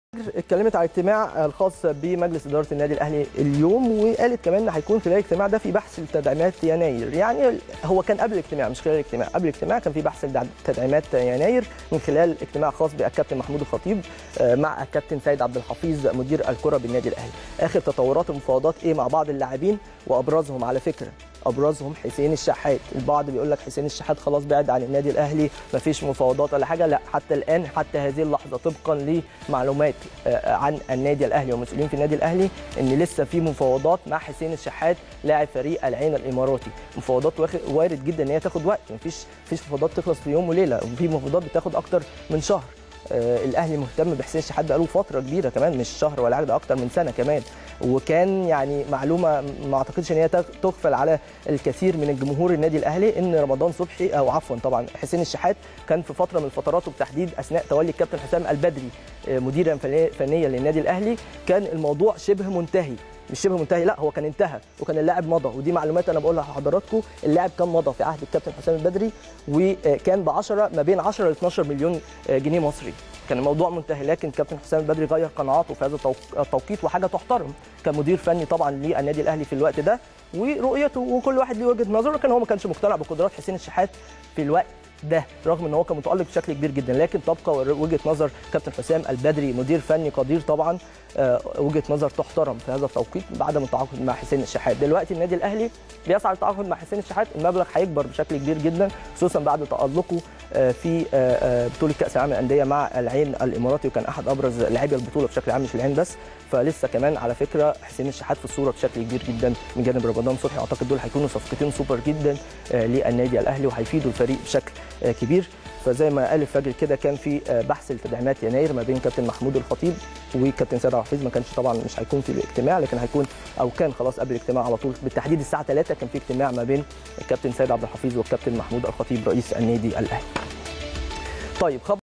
اتكلمت على الاجتماع الخاص بمجلس اداره النادي الاهلي اليوم وقالت كمان ان هيكون خلال الاجتماع ده في بحث لتدعيمات يناير يعني هو كان قبل الاجتماع مش خلال الاجتماع قبل الاجتماع كان في بحث لتدعيمات يناير من خلال اجتماع خاص بالكابتن محمود الخطيب مع الكابتن سيد عبد الحفيظ مدير الكره بالنادي الاهلي اخر تطورات المفاوضات ايه مع بعض اللاعبين وابرزهم على فكره ابرزهم حسين الشحات البعض بيقول لك حسين الشحات خلاص بعد عن النادي الاهلي مفيش مفاوضات ولا حاجه لا حتى الان حتى هذه اللحظه طبقا لمعلومات عن النادي الاهلي ومسؤولين في النادي الاهلي ان لسه في مفاوضات مع حسين الشحات لاعب فريق العين الاماراتي مفاوضات وارد جدا ان هي تاخد وقت مفيش مفيش مفاوضات تخلص في يوم وليله وفي مفاوضات بتاخد اكتر من شهر آه الاهلي مهتم بحسين الشحات بقاله فتره كبيره كمان مش شهر ولا حاجه اكتر من سنه كمان وكان يعني معلومه ما اعتقدش ان هي تغفل على الكثير من الجمهور النادي الاهلي ان رمضان صبحي او عفوا طبعا حسين الشحات كان في فتره من الفترات وبالتحديد اثناء تولي الكابتن حسام البدري آه مديرا فنيا للنادي الاهلي كان الموضوع شبه منتهي مش شبه منتهي لا هو كان انتهى وكان اللاعب مضى ودي معلومات انا بقولها لحضراتكم اللاعب كان مضى في عهد الكابتن حسام البدري وكان ب 10 ما بين 10 ل 12 مليون جنيه مصري كان الموضوع منتهي لكن كابتن حسام البدري غير قناعاته في هذا التوقيت وحاجه تحترم كمدير فني طبعا للنادي الاهلي في الوقت ده ورؤيته وكل واحد ليه وجهه نظره لكن هو ما كانش مقتنع بقدرات حسين الشحات في الوقت ده رغم ان هو كان متالق بشكل كبير جدا لكن تبقى وجهه نظر كابتن حسام البدري مدير فني قدير طبعا وجهه نظر تحترم في هذا التوقيت بعدم التعاقد مع حسين الشحات دلوقتي النادي الاهلي بيسعى للتعاقد مع حسين الشحات المبلغ هيكبر بشكل كبير جدا خصوصا بعد تالقه في بطوله كاس العالم للانديه مع العين الاماراتي وكان احد ابرز لاعبي البطوله بشكل عام مش العين بس فلسه كمان على فكره حسين الشحات في الصوره بشكل كبير جدا من جانب رمضان صبحي اعتقد دول هيكونوا صفقتين سوبر جدا للنادي الاهلي وهيفيدوا الفريق بشكل كبير فزي ما قال الفجر كده كان في بحث لتدعيمات يناير ما بين كابتن محمود الخطيب وكابتن سيد عبد الحفيظ ما كانش طبعا مش هيكون في الاجتماع لكن هيكون او كان خلاص قبل الاجتماع على طول بالتحديد الساعه 3 كان في اجتماع ما بين الكابتن سيد عبد الحفيظ والكابتن محمود الخطيب رئيس النادي الاهلي. طيب خبر